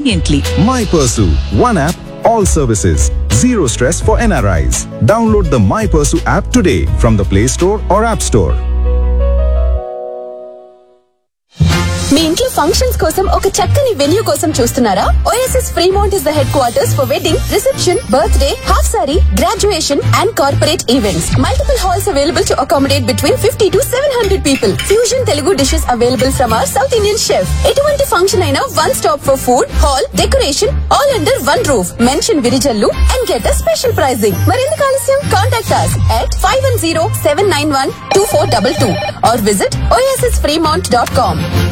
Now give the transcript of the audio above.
conveniently. My Pursue, one app, all services, zero stress for NRIs. Download the My Pursue app today from the Play Store or App Store. మీ ఇంట్లో functions కోసం ఒక చక్కని venue కోసం చూస్తున్నారా OSS Fremont is the headquarters for wedding reception birthday half sari graduation and corporate events multiple halls available to accommodate between fifty to seven hundred people fusion Telugu dishes available from our South Indian chef ఎటువంటి function అయినా one stop for food hall decoration all under one roof mention Virijallu and get a special pricing మరెందుకు ఆలస్యం contact us at five one zero seven nine one two four double two or visit OSS Fremont dot com